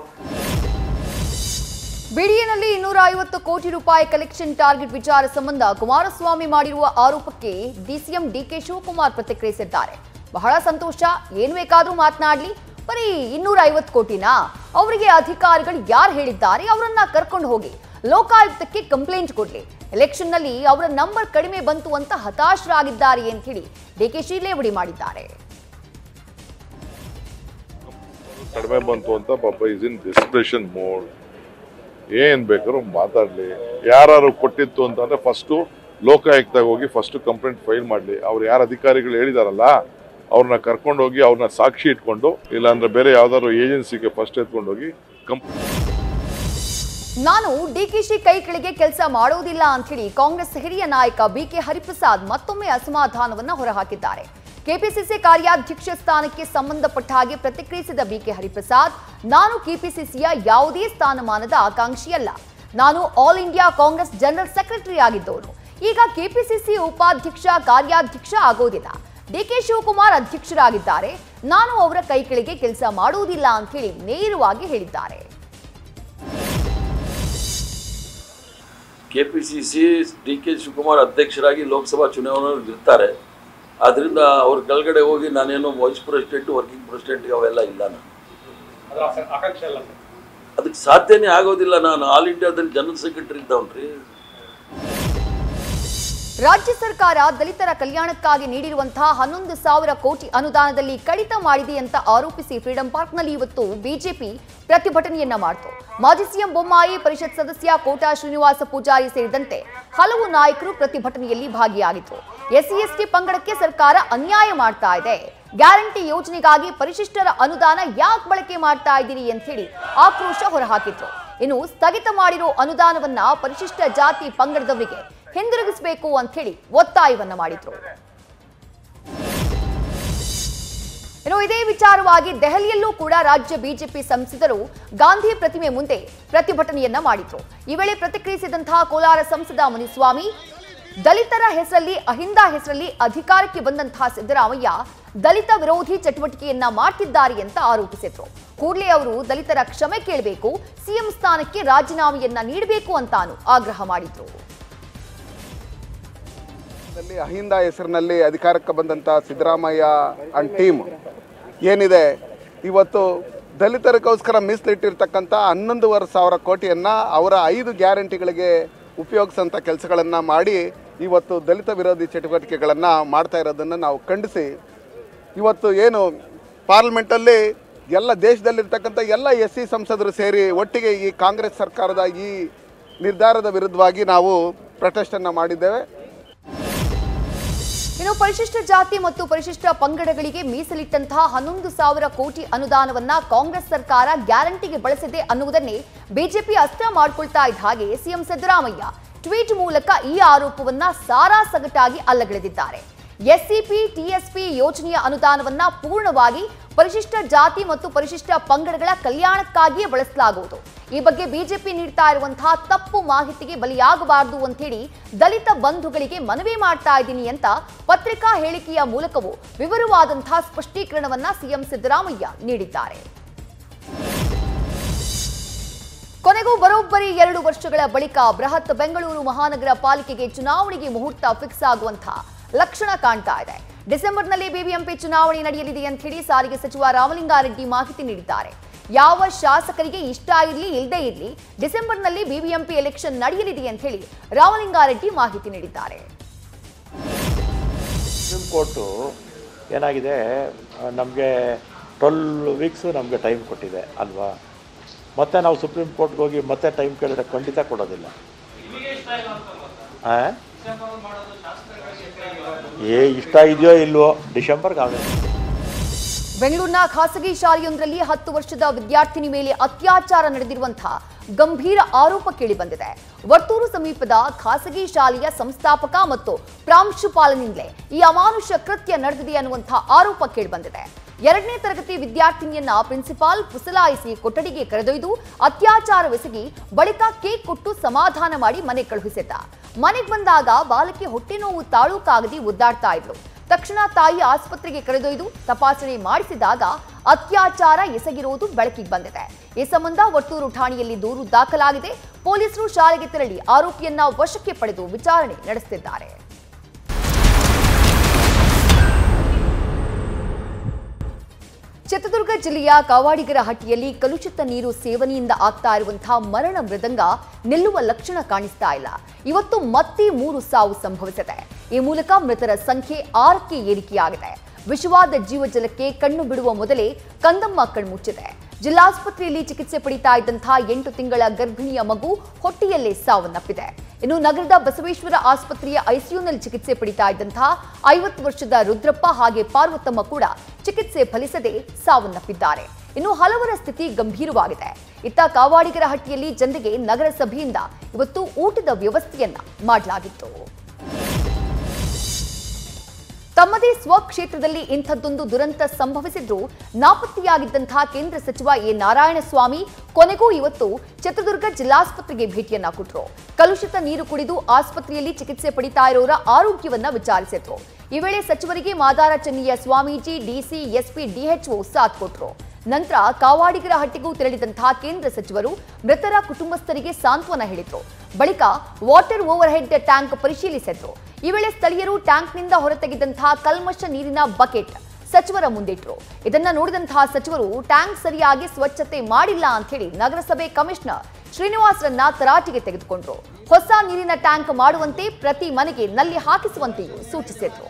ಬಿಡಿಎನಲ್ಲಿ ಇನ್ನೂರ ಐವತ್ತು ಕೋಟಿ ರೂಪಾಯಿ ಕಲೆಕ್ಷನ್ ಟಾರ್ಗೆಟ್ ವಿಚಾರ ಸಂಬಂಧ ಕುಮಾರಸ್ವಾಮಿ ಮಾಡಿರುವ ಆರೋಪಕ್ಕೆ ಡಿಸಿಎಂ ಡಿಕೆ ಶಿವಕುಮಾರ್ ಪ್ರತಿಕ್ರಿಯಿಸಿದ್ದಾರೆ ಬಹಳ ಸಂತೋಷ ಏನ್ ಬೇಕಾದ್ರೂ ಮಾತನಾಡ್ಲಿ ಬರೀ ಇನ್ನೂರ ಐವತ್ತು ಕೋಟಿನಾ ಅವರಿಗೆ ಅಧಿಕಾರಿಗಳು ಯಾರು ಹೇಳಿದ್ದಾರೆ ಅವರನ್ನ ಕರ್ಕೊಂಡು ಹೋಗಿ ಲೋಕಾಯುಕ್ತಕ್ಕೆ ಕಂಪ್ಲೇಂಟ್ ಕೊಡ್ಲಿ ಎಲೆಕ್ಷನ್ ನಲ್ಲಿ ಅವರ ನಂಬರ್ ಕಡಿಮೆ ಬಂತು ಅಂತ ಹತಾಶರಾಗಿದ್ದಾರೆ ಅಂತ ಹೇಳಿ ಡಿಕೆಶಿ ಲೇವಡಿ ಮಾಡಿದ್ದಾರೆ ಕಡಿಮೆ ಬಂತು ಅಂತ ಪಾಪ ಇಸ್ ಇನ್ ಡಿಸ್ಪ್ರೆಷನ್ ಮೋಡ್ ಏನ್ ಬೇಕಾದ್ರೂ ಮಾತಾಡ್ಲಿ ಯಾರು ಕೊಟ್ಟಿತ್ತು ಅಂತಂದ್ರೆ ಫಸ್ಟು ಲೋಕಾಯುಕ್ತಾಗ ಹೋಗಿ ಫಸ್ಟ್ ಕಂಪ್ಲೇಂಟ್ ಫೈಲ್ ಮಾಡಲಿ ಅವ್ರು ಯಾರು ಅಧಿಕಾರಿಗಳು ಹೇಳಿದಾರಲ್ಲ ಅವ್ರನ್ನ ಕರ್ಕೊಂಡು ಹೋಗಿ ಅವ್ರನ್ನ ಸಾಕ್ಷಿ ಇಟ್ಕೊಂಡು ಇಲ್ಲಾಂದ್ರೆ ಬೇರೆ ಯಾವ್ದಾದ್ರು ಏಜೆನ್ಸಿಗೆ ಫಸ್ಟ್ ಎತ್ಕೊಂಡು ಹೋಗಿ ಕಂಪ್ ನಾನು ಡಿಕೆಶಿ ಕೈ ಕೆಳಗೆ ಕೆಲಸ ಮಾಡೋದಿಲ್ಲ ಅಂತ ಹೇಳಿ ಕಾಂಗ್ರೆಸ್ ಹಿರಿಯ ನಾಯಕ ಬಿಕೆ ಹರಿಪ್ರಸಾದ್ ಮತ್ತೊಮ್ಮೆ ಅಸಮಾಧಾನವನ್ನ ಹೊರಹಾಕಿದ್ದಾರೆ ಕೆಪಿಸಿಸಿ ಕಾರ್ಯಾಧ್ಯಕ್ಷ ಸ್ಥಾನಕ್ಕೆ ಸಂಬಂಧಪಟ್ಟ ಹಾಗೆ ಪ್ರತಿಕ್ರಿಯಿಸಿದ ಬಿಕೆ ಹರಿಪ್ರಸಾದ್ ನಾನು ಕೆಪಿಸಿಸಿಯ ಯಾವುದೇ ಸ್ಥಾನಮಾನದ ಆಕಾಂಕ್ಷಿಯಲ್ಲ ನಾನು all India Congress general secretary ಆಗಿದ್ದವನು ಈಗ ಕೆಪಿಸಿಸಿ ಉಪಾಧ್ಯಕ್ಷ ಕಾರ್ಯಾಧ್ಯಕ್ಷ ಆಗೋದಿಲ್ಲ ಡಿಕೆ ಶಿವಕುಮಾರ್ ಅಧ್ಯಕ್ಷರಾಗಿದ್ದಾರೆ ನಾನು ಅವರ ಕೈ ಕೆಳಗೆ ಕೆಲಸ ಮಾಡುವುದಿಲ್ಲ ಅಂತ ಹೇಳಿ ನೇರವಾಗಿ ಹೇಳಿದ್ದಾರೆ K P C C D K Shivakumar ಅಧ್ಯಕ್ಷರಾಗಿ ಲೋಕಸಭಾ ಚುನಾವಣೆಯಲ್ಲಿ ಇರ್ತಾರೆ ಆದ್ದರಿಂದ ಅವ್ರ ಕೆಳಗಡೆ ಹೋಗಿ ನಾನೇನು ವೈಸ್ ಪ್ರೆಸಿಡೆಂಟ್ ವರ್ಕಿಂಗ್ ಪ್ರೆಸಿಡೆಂಟ್ ಅವೆಲ್ಲ ಇಲ್ಲ ನಾನು ಅದಕ್ಕೆ ಸಾಧ್ಯನೇ ಆಗೋದಿಲ್ಲ ನಾನು ಆಲ್ ಇಂಡಿಯಾದಲ್ಲಿ ಜನರಲ್ ಸೆಕ್ರೆಟರಿ ಇದ್ದವನ್ರಿ ರಾಜ್ಯ ಸರ್ಕಾರ ದಲಿತರ ಕಲ್ಯಾಣಕ್ಕಾಗಿ ನೀಡಿರುವಂತಹ ಹನ್ನೊಂದು ಸಾವಿರ ಕೋಟಿ ಅನುದಾನದಲ್ಲಿ ಕಡಿತ ಮಾಡಿದೆ ಅಂತ ಆರೋಪಿಸಿ ಫ್ರೀಡಂ ಪಾರ್ಕ್ನಲ್ಲಿ ಇವತ್ತು ಬಿಜೆಪಿ ಪ್ರತಿಭಟನೆಯನ್ನ ಮಾಡಿತು ಮಾಜಿ ಸಿಎಂ ಬೊಮ್ಮಾಯಿ ಪರಿಷತ್ ಸದಸ್ಯ ಕೋಟಾ ಶ್ರೀನಿವಾಸ ಪೂಜಾರಿ ಸೇರಿದಂತೆ ಹಲವು ನಾಯಕರು ಪ್ರತಿಭಟನೆಯಲ್ಲಿ ಭಾಗಿಯಾಗಿದ್ರು ಎಸ್ಸಿ ಎಸ್ಟಿ ಪಂಗಡಕ್ಕೆ ಸರ್ಕಾರ ಅನ್ಯಾಯ ಮಾಡ್ತಾ ಇದೆ ಗ್ಯಾರಂಟಿ ಯೋಜನೆಗಾಗಿ ಪರಿಶಿಷ್ಟರ ಅನುದಾನ ಯಾಕೆ ಬಳಕೆ ಮಾಡ್ತಾ ಇದ್ದೀರಿ ಅಂತ ಹೇಳಿ ಆಕ್ರೋಶ ಹೊರಹಾಕಿದ್ರು ಇನ್ನು ಸ್ಥಗಿತ ಮಾಡಿರೋ ಅನುದಾನವನ್ನ ಪರಿಶಿಷ್ಟ ಜಾತಿ ಪಂಗಡದವರಿಗೆ ಹಿಂದಿರುಗಿಸಬೇಕು ಅಂತ ಹೇಳಿ ಒತ್ತಾಯವನ್ನ ಮಾಡಿದ್ರು ಇನ್ನು ಇದೇ ವಿಚಾರವಾಗಿ ದೆಹಲಿಯಲ್ಲೂ ಕೂಡ ರಾಜ್ಯ ಬಿಜೆಪಿ ಸಂಸದರು ಗಾಂಧಿ ಪ್ರತಿಮೆ ಮುಂದೆ ಪ್ರತಿಭಟನೆಯನ್ನ ಮಾಡಿದ್ರು ಈ ವೇಳೆ ಪ್ರತಿಕ್ರಿಯಿಸಿದಂತಹ ಕೋಲಾರ ಸಂಸದ ಮುನಿಸ್ವಾಮಿ ದಲಿತರ ಹೆಸರಲ್ಲಿ ಅಹಿಂದ ಹೆಸರಲ್ಲಿ ಅಧಿಕಾರಕ್ಕೆ ಬಂದಂತಹ ಸಿದ್ದರಾಮಯ್ಯ ದಲಿತ ವಿರೋಧಿ ಚಟುವಟಿಕೆಯನ್ನ ಮಾಡ್ತಿದ್ದಾರೆ ಅಂತ ಆರೋಪಿಸಿದ್ರು ಕೂಡಲೇ ಅವರು ದಲಿತರ ಕ್ಷಮೆ ಕೇಳಬೇಕು ಸಿಎಂ ಸ್ಥಾನಕ್ಕೆ ರಾಜೀನಾಮೆಯನ್ನ ನೀಡಬೇಕು ಅಂತಾನು ಆಗ್ರಹ ಮಾಡಿದ್ರು ದಲ್ಲಿ ಅಹಿಂದ ಹೆಸರಿನಲ್ಲಿ ಅಧಿಕಾರಕ್ಕೆ ಬಂದಂಥ ಸಿದ್ದರಾಮಯ್ಯ ಅಂಡ್ ಟೀಮ್ ಏನಿದೆ ಇವತ್ತು ದಲಿತರಿಗೋಸ್ಕರ ಮೀಸಲಿಟ್ಟಿರ್ತಕ್ಕಂಥ ಹನ್ನೊಂದುವರೆ ಸಾವಿರ ಕೋಟಿಯನ್ನು ಅವರ ಐದು ಗ್ಯಾರಂಟಿಗಳಿಗೆ ಉಪಯೋಗಿಸೋಂಥ ಕೆಲಸಗಳನ್ನು ಮಾಡಿ ಇವತ್ತು ದಲಿತ ವಿರೋಧಿ ಚಟುವಟಿಕೆಗಳನ್ನು ಮಾಡ್ತಾ ಇರೋದನ್ನು ನಾವು ಖಂಡಿಸಿ ಇವತ್ತು ಏನು ಪಾರ್ಲಿಮೆಂಟಲ್ಲಿ ಎಲ್ಲ ದೇಶದಲ್ಲಿರ್ತಕ್ಕಂಥ ಎಲ್ಲ ಎಸ್ ಸಿ ಸಂಸದರು ಸೇರಿ ಒಟ್ಟಿಗೆ ಈ ಕಾಂಗ್ರೆಸ್ ಸರ್ಕಾರದ ಈ ನಿರ್ಧಾರದ ವಿರುದ್ಧವಾಗಿ ನಾವು ಪ್ರೊಟೆಸ್ಟನ್ನು ಮಾಡಿದ್ದೇವೆ ಇನ್ನು ಪರಿಶಿಷ್ಟ ಜಾತಿ ಮತ್ತು ಪರಿಶಿಷ್ಟ ಪಂಗಡಗಳಿಗೆ ಮೀಸಲಿಟ್ಟಂತಹ ಹನ್ನೊಂದು ಸಾವಿರ ಕೋಟಿ ಅನುದಾನವನ್ನ ಕಾಂಗ್ರೆಸ್ ಸರ್ಕಾರ ಗ್ಯಾರಂಟಿಗೆ ಬಳಸಿದೆ ಅನ್ನುವುದನ್ನೇ ಬಿಜೆಪಿ ಅಸ್ತ್ರ ಮಾಡ್ಕೊಳ್ತಾ ಇದ್ದ ಹಾಗೆ ಸಿಎಂ ಸಿದ್ದರಾಮಯ್ಯ ಟ್ವೀಟ್ ಮೂಲಕ ಈ ಆರೋಪವನ್ನ ಸಾರಾಸಗಟಾಗಿ ಅಲ್ಲಗಳೆದಿದ್ದಾರೆ ಎಸ್ಸಿಪಿ ಟಿಎಸ್ಪಿ ಯೋಜನೆಯ ಅನುದಾನವನ್ನ ಪೂರ್ಣವಾಗಿ ಪರಿಶಿಷ್ಟ ಜಾತಿ ಮತ್ತು ಪರಿಶಿಷ್ಟ ಪಂಗಡಗಳ ಕಲ್ಯಾಣಕ್ಕಾಗಿಯೇ ಬಳಸಲಾಗುವುದು ಈ ಬಗ್ಗೆ ಬಿಜೆಪಿ ನೀಡ್ತಾ ಇರುವಂತಹ ತಪ್ಪು ಮಾಹಿತಿಗೆ ಬಲಿಯಾಗಬಾರದು ಅಂತೇಳಿ ದಲಿತ ಬಂಧುಗಳಿಗೆ ಮನವಿ ಮಾಡ್ತಾ ಇದ್ದೀನಿ ಅಂತ ಪತ್ರಿಕಾ ಹೇಳಿಕೆಯ ಮೂಲಕವೂ ವಿವರವಾದಂತಹ ಸ್ಪಷ್ಟೀಕರಣವನ್ನ ಸಿಎಂ ಸಿದ್ದರಾಮಯ್ಯ ನೀಡಿದ್ದಾರೆ ಕೊನೆಗೂ ಬರೋಬ್ಬರಿ ಎರಡು ವರ್ಷಗಳ ಬಳಿಕ ಬೃಹತ್ ಬೆಂಗಳೂರು ಮಹಾನಗರ ಪಾಲಿಕೆಗೆ ಚುನಾವಣೆಗೆ ಮುಹೂರ್ತ ಫಿಕ್ಸ್ ಆಗುವಂತಹ ಲಕ್ಷಣ ಕಾಣ್ತಾ ಇದೆ ಡಿಸೆಂಬರ್ನಲ್ಲಿ ಬಿಬಿಎಂಪಿ ಚುನಾವಣೆ ನಡೆಯಲಿದೆ ಅಂತ ಹೇಳಿ ಸಾರಿಗೆ ಸಚಿವ ರಾಮಲಿಂಗಾರೆಡ್ಡಿ ಮಾಹಿತಿ ನೀಡಿದ್ದಾರೆ ಯಾವ ಶಾಸಕರಿಗೆ ಇಷ್ಟ ಇರಲಿ ಇಲ್ಲದೇ ಇರಲಿ ಡಿಸೆಂಬರ್ನಲ್ಲಿ ಬಿಬಿಎಂಪಿ ಎಲೆಕ್ಷನ್ ನಡೆಯಲಿದೆ ಅಂತ ಹೇಳಿ ರಾಮಲಿಂಗಾರೆಡ್ಡಿ ಮಾಹಿತಿ ನೀಡಿದ್ದಾರೆ ಸುಪ್ರೀಂ ಕೋರ್ಟು ಏನಾಗಿದೆ ನಮಗೆ ಟ್ವೆಲ್ ವೀಕ್ಸು ನಮಗೆ ಟೈಮ್ ಕೊಟ್ಟಿದೆ ಅಲ್ವಾ ಮತ್ತೆ ನಾವು ಸುಪ್ರೀಂ ಕೋರ್ಟ್ಗೆ ಹೋಗಿ ಮತ್ತೆ ಟೈಮ್ ಕೇಳಿದ್ರೆ ಖಂಡಿತ ಕೊಡೋದಿಲ್ಲ ಆ? ಏ ಇಷ್ಟ ಇದೆಯೋ ಇಲ್ವೋ ಡಿಸೆಂಬರ್ಗೆ ಆಗುತ್ತೆ ಬೆಂಗಳೂರಿನ ಖಾಸಗಿ ಶಾಲೆಯೊಂದರಲ್ಲಿ ಹತ್ತು ವರ್ಷದ ವಿದ್ಯಾರ್ಥಿನಿ ಮೇಲೆ ಅತ್ಯಾಚಾರ ನಡೆದಿರುವಂತಹ ಗಂಭೀರ ಆರೋಪ ಕೇಳಿಬಂದಿದೆ ವರ್ತೂರು ಸಮೀಪದ ಖಾಸಗಿ ಶಾಲೆಯ ಸಂಸ್ಥಾಪಕ ಮತ್ತು ಪ್ರಾಂಶುಪಾಲನಿಂದಲೇ ಈ ಅಮಾನುಷ ಕೃತ್ಯ ನಡೆದಿದೆ ಅನ್ನುವಂತಹ ಆರೋಪ ಕೇಳಿಬಂದಿದೆ ಎರಡನೇ ತರಗತಿ ವಿದ್ಯಾರ್ಥಿನಿಯನ್ನ ಪ್ರಿನ್ಸಿಪಾಲ್ ಪುಸಲಾಯಿಸಿ ಕೊಠಡಿಗೆ ಕರೆದೊಯ್ದು ಅತ್ಯಾಚಾರವೆಸಗಿ ಬಳಿಕ ಕೇಕ್ ಕೊಟ್ಟು ಸಮಾಧಾನ ಮಾಡಿ ಮನೆ ಕಳುಹಿಸಿದ್ದ ಮನೆಗೆ ಬಂದಾಗ ಬಾಲಕಿ ಹೊಟ್ಟೆ ನೋವು ತಾಳೂಕಾಗದಿ ಒದ್ದಾಡ್ತಾ ಇದ್ಲು ತಕ್ಷಣ ತಾಯಿ ಆಸ್ಪತ್ರೆಗೆ ಕರೆದೊಯ್ದು ತಪಾಸಣೆ ಮಾಡಿಸಿದಾಗ ಅತ್ಯಾಚಾರ ಎಸಗಿರುವುದು ಬೆಳಕಿಗೆ ಬಂದಿದೆ ಈ ಸಂಬಂಧ ವರ್ತೂರು ಠಾಣೆಯಲ್ಲಿ ದೂರು ದಾಖಲಾಗಿದೆ ಪೊಲೀಸರು ಶಾಲೆಗೆ ತೆರಳಿ ಆರೋಪಿಯನ್ನ ವಶಕ್ಕೆ ಪಡೆದು ವಿಚಾರಣೆ ನಡೆಸುತ್ತಿದ್ದಾರೆ ಚಿತ್ರದುರ್ಗ ಜಿಲ್ಲೆಯ ಕಾವಾಡಿಗರ ಹಟ್ಟಿಯಲ್ಲಿ ಕಲುಷಿತ ನೀರು ಸೇವನೆಯಿಂದ ಆಗ್ತಾ ಇರುವಂತಹ ಮರಣ ಮೃದಂಗ ನಿಲ್ಲುವ ಲಕ್ಷಣ ಕಾಣಿಸ್ತಾ ಇಲ್ಲ ಇವತ್ತು ಮತ್ತೆ ಮೂರು ಸಾವು ಸಂಭವಿಸಿದೆ ಈ ಮೂಲಕ ಮೃತರ ಸಂಖ್ಯೆ ಆರಕ್ಕೆ ಏರಿಕೆಯಾಗಿದೆ ವಿಷವಾದ ಜೀವಜಲಕ್ಕೆ ಕಣ್ಣು ಬಿಡುವ ಮೊದಲೇ ಕಂದಮ್ಮ ಕಣ್ಮುಚ್ಚಿದೆ ಜಿಲ್ಲಾಸ್ಪತ್ರೆಯಲ್ಲಿ ಚಿಕಿತ್ಸೆ ಪಡಿತಾ ಇದ್ದಂತಹ ಎಂಟು ತಿಂಗಳ ಗರ್ಭಿಣಿಯ ಮಗು ಹೊಟ್ಟೆಯಲ್ಲೇ ಸಾವನ್ನಪ್ಪಿದೆ ಇನ್ನು ನಗರದ ಬಸವೇಶ್ವರ ಆಸ್ಪತ್ರೆಯ ಐಸಿಯುನಲ್ಲಿ ಚಿಕಿತ್ಸೆ ಪಡಿತಾ ಇದ್ದಂತಹ ಐವತ್ತು ವರ್ಷದ ರುದ್ರಪ್ಪ ಹಾಗೆ ಪಾರ್ವತಮ್ಮ ಕೂಡ ಚಿಕಿತ್ಸೆ ಫಲಿಸದೆ ಸಾವನ್ನಪ್ಪಿದ್ದಾರೆ ಇನ್ನು ಹಲವರ ಸ್ಥಿತಿ ಗಂಭೀರವಾಗಿದೆ ಇತ್ತ ಕಾವಾಡಿಗರ ಹಟ್ಟಿಯಲ್ಲಿ ಜನರಿಗೆ ನಗರಸಭೆಯಿಂದ ಇವತ್ತು ಊಟದ ವ್ಯವಸ್ಥೆಯನ್ನ ಮಾಡಲಾಗಿತ್ತು ತಮ್ಮದೇ ಸ್ವಕ್ಷೇತ್ರದಲ್ಲಿ ಇಂಥದ್ದೊಂದು ದುರಂತ ಸಂಭವಿಸಿದ್ರೂ ನಾಪತ್ತೆಯಾಗಿದ್ದಂತಹ ಕೇಂದ್ರ ಸಚಿವ ಎ ನಾರಾಯಣಸ್ವಾಮಿ ಕೊನೆಗೂ ಇವತ್ತು ಚಿತ್ರದುರ್ಗ ಜಿಲ್ಲಾಸ್ಪತ್ರೆಗೆ ಭೇಟಿಯನ್ನ ಕೊಟ್ಟರು ಕಲುಷಿತ ನೀರು ಕುಡಿದು ಆಸ್ಪತ್ರೆಯಲ್ಲಿ ಚಿಕಿತ್ಸೆ ಪಡಿತಾ ಇರೋರ ಆರೋಗ್ಯವನ್ನ ವಿಚಾರಿಸಿದ್ರು ಈ ವೇಳೆ ಸಚಿವರಿಗೆ Madara Channaiah Swamiji DC SP DHO ಸಾಥ್ ಕೊಟ್ರು ನಂತರ ಕಾವಾಡಿಗರ ಹಟ್ಟಿಗೂ ತೆರಳಿದಂತಹ ಕೇಂದ್ರ ಸಚಿವರು ಮೃತರ ಕುಟುಂಬಸ್ಥರಿಗೆ ಸಾಂತ್ವನ ಹೇಳಿದ್ರು ಬಳಿಕ ವಾಟರ್ ಓವರ್ ಹೆಡ್ ಟ್ಯಾಂಕ್ ಪರಿಶೀಲಿಸಿದ್ರು ಈ ವೇಳೆ ಸ್ಥಳೀಯರು ಟ್ಯಾಂಕ್ನಿಂದ ಹೊರತೆಗೆದಂತಹ ಕಲ್ಮಶ ನೀರಿನ ಬಕೆಟ್ ಸಚಿವರ ಮುಂದಿಟ್ರು ಇದನ್ನ ನೋಡಿದಂತಹ ಸಚಿವರು ಟ್ಯಾಂಕ್ ಸರಿಯಾಗಿ ಸ್ವಚ್ಛತೆ ಮಾಡಿಲ್ಲ ಅಂತ ಹೇಳಿ ನಗರಸಭೆ ಕಮಿಷನರ್ ಶ್ರೀನಿವಾಸ್ರನ್ನ ತರಾಟೆಗೆ ತೆಗೆದುಕೊಂಡ್ರು ಹೊಸ ನೀರಿನ ಟ್ಯಾಂಕ್ ಮಾಡುವಂತೆ ಪ್ರತಿ ಮನೆಗೆ ನಲ್ಲಿ ಹಾಕಿಸುವಂತೆಯೂ ಸೂಚಿಸಿದ್ರು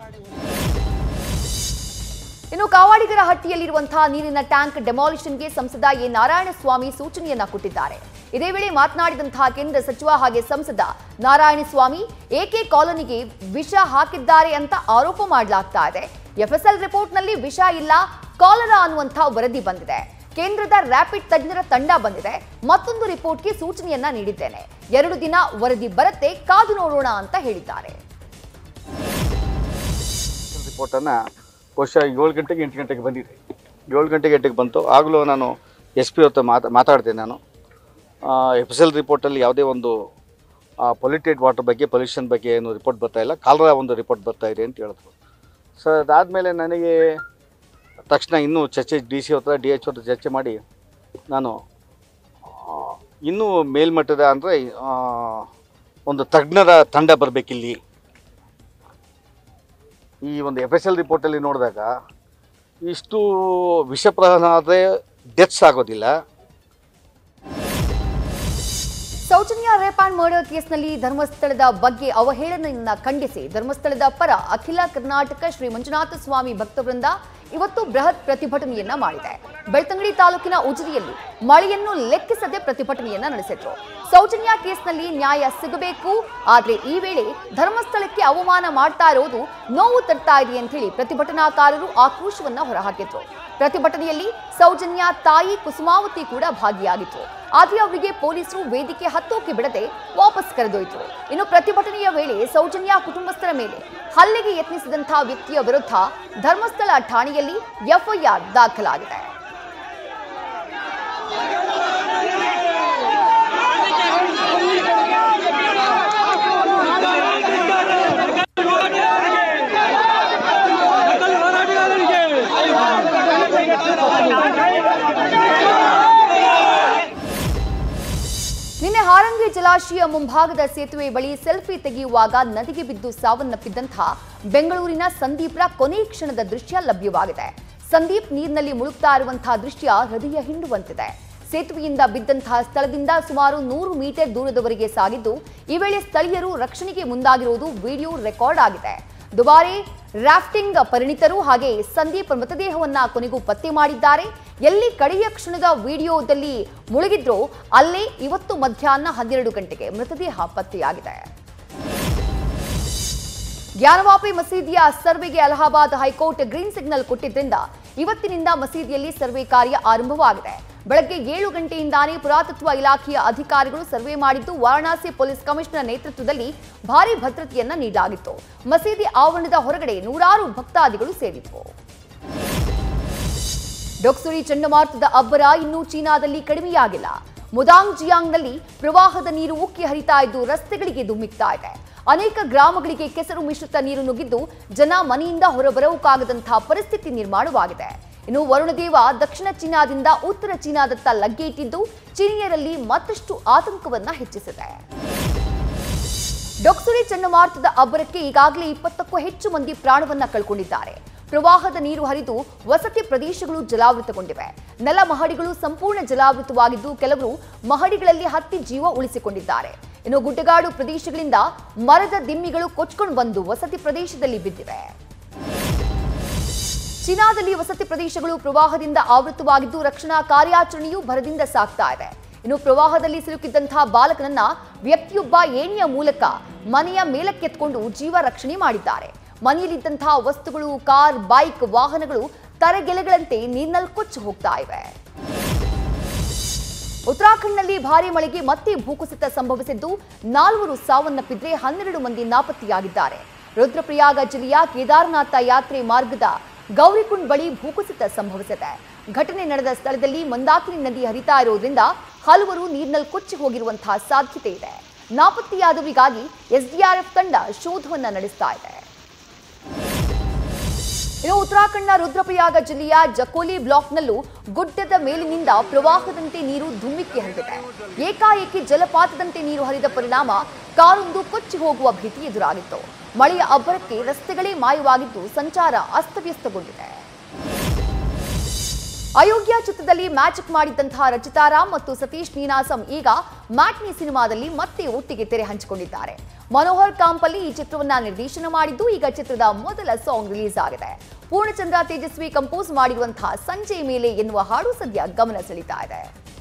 ಇನ್ನು ಕಾವಾಡಿಗರ ಹಟ್ಟಿಯಲ್ಲಿರುವಂತಹ ನೀರಿನ ಟ್ಯಾಂಕ್ ಡೆಮಾಲಿಷನ್ಗೆ ಸಂಸದ ಎ ನಾರಾಯಣಸ್ವಾಮಿ ಸೂಚನೆಯನ್ನ ಕೊಟ್ಟಿದ್ದಾರೆ ಇದೇ ವೇಳೆ ಮಾತನಾಡಿದಂತಹ ಕೇಂದ್ರ ಸಚಿವ ಹಾಗೆ ಸಂಸದ ನಾರಾಯಣಸ್ವಾಮಿ ಎಕೆ ಕಾಲೋನಿಗೆ ವಿಷ ಹಾಕಿದ್ದಾರೆ ಅಂತ ಆರೋಪ ಮಾಡಲಾಗ್ತಾ ಇದೆ ಎಫ್ಎಸ್ಎಲ್ ರಿಪೋರ್ಟ್ನಲ್ಲಿ ವಿಷ ಇಲ್ಲ ಕಾಲರಾ ಅನ್ನುವಂತಹ ವರದಿ ಬಂದಿದೆ ಕೇಂದ್ರದ ರ್ಯಾಪಿಡ್ ತಜ್ಞರ ತಂಡ ಬಂದಿದೆ ಮತ್ತೊಂದು ರಿಪೋರ್ಟ್ಗೆ ಸೂಚನೆಯನ್ನ ನೀಡಿದ್ದೇನೆ ಎರಡು ದಿನ ವರದಿ ಬರುತ್ತೆ ಕಾದು ನೋಡೋಣ ಅಂತ ಹೇಳಿದ್ದಾರೆ ರಿಪೋರ್ಟನ್ನು ಬಹುಶಃ ಏಳು ಗಂಟೆಗೆ ಎಂಟು ಗಂಟೆಗೆ ಬಂದಿದೆ ಏಳು ಗಂಟೆಗೆ ಎಂಟಿಗೆ ಬಂತು ಆಗಲೂ ನಾನು ಎಸ್ ಪಿ ಹತ್ರ ಮಾತಾ ಮಾತಾಡಿದೆ ನಾನು ಎಫ್ ಎಸ್ ಎಲ್ ರಿಪೋರ್ಟಲ್ಲಿ ಯಾವುದೇ ಒಂದು ಪೊಲ್ಯೂಟೆಡ್ ವಾಟರ್ ಬಗ್ಗೆ ಪೊಲ್ಯೂಷನ್ ಬಗ್ಗೆ ಏನು ರಿಪೋರ್ಟ್ ಬರ್ತಾ ಇಲ್ಲ ಕಾಲರ ಒಂದು ರಿಪೋರ್ಟ್ ಬರ್ತಾ ಇದೆ ಅಂತ ಹೇಳಿದ್ರು ಸರ್ ಅದಾದಮೇಲೆ ನನಗೆ ತಕ್ಷಣ ಇನ್ನೂ ಚರ್ಚೆ ಡಿ ಸಿ ಹತ್ರ ಡಿ ಎಚ್ ಹತ್ರ ಚರ್ಚೆ ಮಾಡಿ ನಾನು ಆ, ಇನ್ನೂ ಮೇಲ್ಮಟ್ಟದ ಅಂದರೆ ಒಂದು ತಜ್ಞರ ತಂಡ ಬರಬೇಕಿಲ್ಲಿ ಈ ಒಂದು ಎಫ್ ಎಸ್ ಎಲ್ ರಿಪೋರ್ಟಲ್ಲಿ ನೋಡಿದಾಗ ಇಷ್ಟು ವಿಷಪ್ರಹರಣ ಆದರೆ ಡೆತ್ಸ್ ಆಗೋದಿಲ್ಲ ಸೌಜನ್ಯ ರೇಪ್ ಅಂಡ್ ಮರ್ಡರ್ ಕೇಸ್ನಲ್ಲಿ ಧರ್ಮಸ್ಥಳದ ಬಗ್ಗೆ ಅವಹೇಳನೆಯನ್ನ ಖಂಡಿಸಿ ಧರ್ಮಸ್ಥಳದ ಪರ ಅಖಿಲ ಕರ್ನಾಟಕ ಶ್ರೀ ಮಂಜುನಾಥ ಸ್ವಾಮಿ ಭಕ್ತವೃಂದ ಇವತ್ತು ಬೃಹತ್ ಪ್ರತಿಭಟನೆಯನ್ನ ಮಾಡಿದೆ ಬೆಳ್ತಂಗಡಿ ತಾಲೂಕಿನ ಉಜಿರಿಯಲ್ಲಿ ಮಳೆಯನ್ನು ಲೆಕ್ಕಿಸದೆ ಪ್ರತಿಭಟನೆಯನ್ನ ನಡೆಸಿದ್ರು ಸೌಜನ್ಯ ಕೇಸ್ನಲ್ಲಿ ನ್ಯಾಯ ಸಿಗಬೇಕು ಆದ್ರೆ ಈ ವೇಳೆ ಧರ್ಮಸ್ಥಳಕ್ಕೆ ಅವಮಾನ ಮಾಡ್ತಾ ಇರೋದು ನೋವು ತರ್ತಾ ಇದೆ ಅಂತ ಹೇಳಿ ಪ್ರತಿಭಟನಾಕಾರರು ಆಕ್ರೋಶವನ್ನ ಹೊರಹಾಕಿದ್ರು ಪ್ರತಿಭಟನೆಯಲ್ಲಿ ಸೌಜನ್ಯ ತಾಯಿ ಕುಸುಮಾವತಿ ಕೂಡ ಭಾಗಿಯಾಗಿತ್ತು ಆದ್ರೆ ಅವರಿಗೆ ಪೊಲೀಸರು ವೇದಿಕೆ ಹತ್ತೋಕೆ ಬಿಡದೆ ವಾಪಸ್ ಕರೆದೊಯ್ತು ಇನ್ನು ಪ್ರತಿಭಟನೆಯ ವೇಳೆ ಸೌಜನ್ಯ ಕುಟುಂಬಸ್ಥರ ಮೇಲೆ ಹಲ್ಲೆಗೆ ಯತ್ನಿಸಿದಂತಹ ವ್ಯಕ್ತಿಯ ವಿರುದ್ಧ ಧರ್ಮಸ್ಥಳ ಠಾಣೆಯಲ್ಲಿ ಎಫ್ಐಆರ್ ದಾಖಲಾಗಿದೆ ನಿನ್ನೆ ಹಾರಂಗಿ ಜಲಾಶಯ ಮುಂಭಾಗದ ಸೇತುವೆ ಬಳಿ ಸೆಲ್ಫಿ ತೆಗೆಯುವಾಗ ನದಿಗೆ ಬಿದ್ದು ಸಾವನ್ನಪ್ಪಿದ್ದಂತಹ ಬೆಂಗಳೂರಿನ ಸಂದೀಪ್ರ ಕೊನೆ ಕ್ಷಣದ ದೃಶ್ಯ ಲಭ್ಯವಾಗಿದೆ ಸಂದೀಪ್ ನೀರಿನಲ್ಲಿ ಮುಳುಗ್ತಾ ಇರುವಂತಹ ದೃಶ್ಯ ಹೃದಯ ಹಿಂಡುವಂತಿದೆ ಸೇತುವೆಯಿಂದ ಬಿದ್ದಂತಹ ಸ್ಥಳದಿಂದ ಸುಮಾರು ನೂರು ಮೀಟರ್ ದೂರದವರೆಗೆ ಸಾಗಿದ್ದು ಈ ವೇಳೆ ಸ್ಥಳೀಯರು ರಕ್ಷಣೆಗೆ ಮುಂದಾಗಿರುವುದು ವಿಡಿಯೋ ರೆಕಾರ್ಡ್ ಆಗಿದೆ ದುಬಾರಿ ರಾಫ್ಟಿಂಗ್ ಪರಿಣಿತರು ಹಾಗೆ ಸಂದೀಪ್ ಮೃತದೇಹವನ್ನ ಕೊನೆಗೂ ಪತ್ತೆ ಮಾಡಿದ್ದಾರೆ ಎಲ್ಲಿ ಕಡೆಯ ಕ್ಷಣದ ವಿಡಿಯೋದಲ್ಲಿ ಮುಳುಗಿದ್ರೋ ಅಲ್ಲೇ ಇವತ್ತು ಮಧ್ಯಾಹ್ನ ಹನ್ನೆರಡು ಗಂಟೆಗೆ ಮೃತದೇಹ ಪತ್ತೆಯಾಗಿದೆ ಜ್ಞಾನವಾಪಿ ಮಸೀದಿಯ ಸರ್ವೆಗೆ ಅಲಹಾಬಾದ್ ಹೈಕೋರ್ಟ್ ಗ್ರೀನ್ ಸಿಗ್ನಲ್ ಕೊಟ್ಟಿದ್ದರಿಂದ ಇವತ್ತಿನಿಂದ ಮಸೀದಿಯಲ್ಲಿ ಸರ್ವೆ ಕಾರ್ಯ ಆರಂಭವಾಗಿದೆ ಬೆಳಗ್ಗೆ ಏಳು ಗಂಟೆಯಿಂದಾನೇ ಪುರಾತತ್ವ ಇಲಾಖೆಯ ಅಧಿಕಾರಿಗಳು ಸರ್ವೆ ಮಾಡಿದ್ದು ವಾರಣಾಸಿ ಪೊಲೀಸ್ ಕಮಿಷನರ್ ನೇತೃತ್ವದಲ್ಲಿ ಭಾರಿ ಭದ್ರತೆಯನ್ನ ನೀಡಲಾಗಿತ್ತು ಮಸೀದಿ ಆವರಣದ ಹೊರಗಡೆ ನೂರಾರು ಭಕ್ತಾದಿಗಳು ಸೇರಿದ್ರು ಡೊಕ್ಸುರಿ ಚಂಡಮಾರುತದ ಅಬ್ಬರ ಇನ್ನೂ ಚೀನಾದಲ್ಲಿ ಕಡಿಮೆಯಾಗಿಲ್ಲ ಮುದಾಂಗ್ ಜಿಯಾಂಗ್ನಲ್ಲಿ ಪ್ರವಾಹದ ನೀರು ಉಕ್ಕಿ ಹರಿತಾ ಇದ್ದು ರಸ್ತೆಗಳಿಗೆ ಧುಮ್ಮಿಕ್ತಾ ಇದೆ ಅನೇಕ ಗ್ರಾಮಗಳಿಗೆ ಕೆಸರು ಮಿಶ್ರಿತ ನೀರು ನುಗ್ಗಿದ್ದು ಜನ ಮನೆಯಿಂದ ಹೊರಬರೋಕ್ಕಾಗದಂತಹ ಪರಿಸ್ಥಿತಿ ನಿರ್ಮಾಣವಾಗಿದೆ ಇನ್ನು ವರುಣದೇವ ದಕ್ಷಿಣ ಚೀನಾದಿಂದ ಉತ್ತರ ಚೀನಾದತ್ತ ಲಗ್ಗೆ ಇಟ್ಟಿದ್ದು ಚೀನಿಯರಲ್ಲಿ ಮತ್ತಷ್ಟು ಆತಂಕವನ್ನ ಹೆಚ್ಚಿಸಿದೆ ಡೊಕ್ಸುರಿ ಚಂಡಮಾರುತದ ಅಬ್ಬರಕ್ಕೆ ಈಗಾಗಲೇ ಇಪ್ಪತ್ತಕ್ಕೂ ಹೆಚ್ಚು ಮಂದಿ ಪ್ರಾಣವನ್ನ ಕಳ್ಕೊಂಡಿದ್ದಾರೆ ಪ್ರವಾಹದ ನೀರು ಹರಿದು ವಸತಿ ಪ್ರದೇಶಗಳು ಜಲಾವೃತಗೊಂಡಿವೆ ನೆಲ ಮಹಡಿಗಳು ಸಂಪೂರ್ಣ ಜಲಾವೃತವಾಗಿದ್ದು ಕೆಲವರು ಮಹಡಿಗಳಲ್ಲಿ ಹತ್ತಿ ಜೀವ ಉಳಿಸಿಕೊಂಡಿದ್ದಾರೆ ಇನ್ನು ಗುಡ್ಡಗಾಡು ಪ್ರದೇಶಗಳಿಂದ ಮರದ ದಿಮ್ಮಿಗಳು ಕೊಚ್ಕೊಂಡು ಬಂದು ವಸತಿ ಪ್ರದೇಶದಲ್ಲಿ ಬಿದ್ದಿವೆ ಚೀನಾದಲ್ಲಿ ವಸತಿ ಪ್ರದೇಶಗಳು ಪ್ರವಾಹದಿಂದ ಆವೃತವಾಗಿದ್ದು ರಕ್ಷಣಾ ಕಾರ್ಯಾಚರಣೆಯೂ ಭರದಿಂದ ಸಾಗ್ತಾ ಇದೆ ಇನ್ನು ಪ್ರವಾಹದಲ್ಲಿ ಸಿಲುಕಿದ್ದಂತಹ ಬಾಲಕನನ್ನ ವ್ಯಕ್ತಿಯೊಬ್ಬ ಏಣಿಯ ಮೂಲಕ ಮನೆಯ ಮೇಲಕ್ಕೆತ್ಕೊಂಡು ಜೀವ ರಕ್ಷಣೆ ಮಾಡಿದ್ದಾರೆ ಮನೆಯಲ್ಲಿದ್ದಂತಹ ವಸ್ತುಗಳು ಕಾರ್ ಬೈಕ್ ವಾಹನಗಳು ತರೆಗೆಲೆಗಳಂತೆ ನೀರಿನಲ್ಲಿ ಕೊಚ್ಚಿ ಹೋಗ್ತಾ ಇವೆ ಉತ್ತರಾಖಂಡ್ನಲ್ಲಿ ಭಾರಿ ಮಳೆಗೆ ಮತ್ತೆ ಭೂಕುಸಿತ ಸಂಭವಿಸಿದ್ದು ನಾಲ್ವರು ಸಾವನ್ನಪ್ಪಿದ್ರೆ ಹನ್ನೆರಡು ಮಂದಿ ನಾಪತ್ತೆಯಾಗಿದ್ದಾರೆ ರುದ್ರಪ್ರಯಾಗ ಜಿಲ್ಲೆಯ ಕೇದಾರನಾಥ ಯಾತ್ರೆ ಮಾರ್ಗದ ಗೌರಿಕುಂಡ್ ಬಳಿ ಭೂಕುಸಿತ ಸಂಭವಿಸಿದೆ ಘಟನೆ ನಡೆದ ಸ್ಥಳದಲ್ಲಿ ಮಂದಾಕಿನಿ ನದಿ ಹರಿತಾ ಇರೋದ್ರಿಂದ ಹಲವರು ನೀರಿನಲ್ಲಿ ಕೊಚ್ಚಿ ಹೋಗಿರುವಂತಹ ಸಾಧ್ಯತೆ ಇದೆ ನಾಪತ್ತೆಯಾದವರಿಗಾಗಿ ಎಸ್ಡಿಆರ್ಎಫ್ ತಂಡ ಶೋಧವನ್ನ ನಡೆಸ್ತಾ ಇದೆ ಇನ್ನು ಉತ್ತರಾಖಂಡ್ನ ರುದ್ರಪ್ರಯಾಗ ಜಿಲ್ಲೆಯ ಜಕೋಲಿ ಬ್ಲಾಕ್ನಲ್ಲೂ ಗುಡ್ಡದ ಮೇಲಿನಿಂದ ಪ್ರವಾಹದಂತೆ ನೀರು ಧುಮ್ಮಿಕ್ಕಿ ಹರಿದಿದೆ ಏಕಾಏಕಿ ಜಲಪಾತದಂತೆ ನೀರು ಹರಿದ ಪರಿಣಾಮ ಕಾರೊಂದು ಕೊಚ್ಚಿ ಹೋಗುವ ಭೀತಿ ಎದುರಾಗಿತ್ತು ಮಳೆಯ ಅಬ್ಬರಕ್ಕೆ ರಸ್ತೆಗಳೇ ಮಾಯವಾಗಿದ್ದು ಸಂಚಾರ ಅಸ್ತವ್ಯಸ್ತಗೊಂಡಿದೆ ಅಯೋಗ್ಯ ಚಿತ್ರದಲ್ಲಿ ಮ್ಯಾಜಿಕ್ ಮಾಡಿದ್ದಂತಹ ರಚಿತಾರಾಮ್ ಮತ್ತು ಸತೀಶ್ ನೀನಾಸಂ ಈಗ ಮ್ಯಾಟ್ನಿ ಸಿನಿಮಾದಲ್ಲಿ ಮತ್ತೆ ಒಟ್ಟಿಗೆ ತೆರೆ ಹಂಚಿಕೊಂಡಿದ್ದಾರೆ ಮನೋಹರ್ ಕಾಂಪಲ್ಲಿ ಈ ಚಿತ್ರವನ್ನ ನಿರ್ದೇಶನ ಮಾಡಿದ್ದು ಈಗ ಚಿತ್ರದ ಮೊದಲ ಸಾಂಗ್ ರಿಲೀಸ್ ಆಗಿದೆ ಪೂರ್ಣಚಂದ್ರ ತೇಜಸ್ವಿ ಕಂಪೋಸ್ ಮಾಡಿರುವಂತಹ ಸಂಜೆ ಮೇಲೆ ಎನ್ನುವ ಹಾಡು ಸದ್ಯ ಗಮನ ಸೆಳೀತಾ ಇದೆ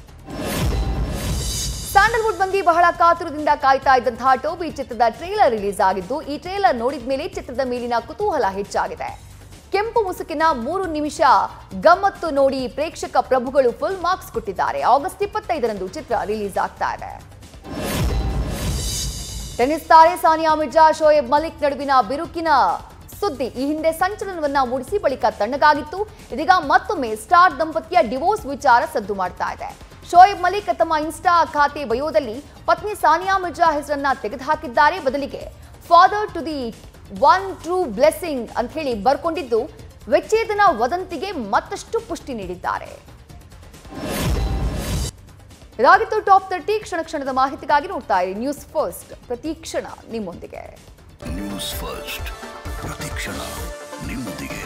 ಸ್ಯಾಂಡಲ್ವುಡ್ ಮಂದಿ ಬಹಳ ಕಾತುರದಿಂದ ಕಾಯ್ತಾ ಇದ್ದಂತಹ ಟೋಬಿ ಚಿತ್ರದ ಟ್ರೇಲರ್ ರಿಲೀಸ್ ಆಗಿದ್ದು ಈ ಟ್ರೇಲರ್ ನೋಡಿದ ಮೇಲೆ ಚಿತ್ರದ ಮೇಲಿನ ಕುತೂಹಲ ಹೆಚ್ಚಾಗಿದೆ ಕೆಂಪು ಮುಸುಕಿನ ಮೂರು ನಿಮಿಷ ಗಮ್ಮತ್ತು ನೋಡಿ ಪ್ರೇಕ್ಷಕ ಪ್ರಭುಗಳು ಫುಲ್ ಮಾರ್ಕ್ಸ್ ಕೊಟ್ಟಿದ್ದಾರೆ ಆಗಸ್ಟ್ ಇಪ್ಪತ್ತೈದರಂದು ಚಿತ್ರ ರಿಲೀಸ್ ಆಗ್ತಾ ಇದೆ ಟೆನ್ನಿಸ್ ತಾರೆ ಸಾನಿಯಾ ಮಿರ್ಜಾ ಶೋಯಬ್ ಮಲಿಕ್ ನಡುವಿನ ಬಿರುಕಿನ ಸುದ್ದಿ ಈ ಹಿಂದೆ ಸಂಚಲನವನ್ನ ಮೂಡಿಸಿ ಬಳಿಕ ತಣ್ಣಗಾಗಿತ್ತು ಇದೀಗ ಮತ್ತೊಮ್ಮೆ ಸ್ಟಾರ್ ದಂಪತಿಯ ಡಿವೋರ್ಸ್ ವಿಚಾರ ಸದ್ದು ಮಾಡ್ತಾ ಇದೆ ಶೋಯಬ್ ಮಲಿಕ್ ತಮ್ಮ ಇನ್ಸ್ಟಾ ಖಾತೆ ಬಯೋದಲ್ಲಿ ಪತ್ನಿ ಸಾನಿಯಾ ಮಿರ್ಜಾ ಹೆಸರನ್ನ ತೆಗೆದುಹಾಕಿದ್ದಾರೆ ಬದಲಿಗೆ father to the one true blessing ಅಂತ ಹೇಳಿ ಬರ್ಕೊಂಡಿದ್ದು ವಿಚ್ಛೇದನ ವದಂತಿಗೆ ಮತ್ತಷ್ಟು ಪುಷ್ಟಿ ನೀಡಿದ್ದಾರೆ ಇದಾಗಿತ್ತು ಟಾಪ್ ತರ್ಟಿ ಕ್ಷಣ ಕ್ಷಣದ ಮಾಹಿತಿಗಾಗಿ ನೋಡ್ತಾ ಇರಿ ನ್ಯೂಸ್ ಫಸ್ಟ್ ಪ್ರತಿ ಕ್ಷಣ ನಿಮ್ಮೊಂದಿಗೆ ನ್ಯೂಸ್ ಫಸ್ಟ್ ಪ್ರತಿಕ್ಷಣ ನಿಮ್ಮೊಂದಿಗೆ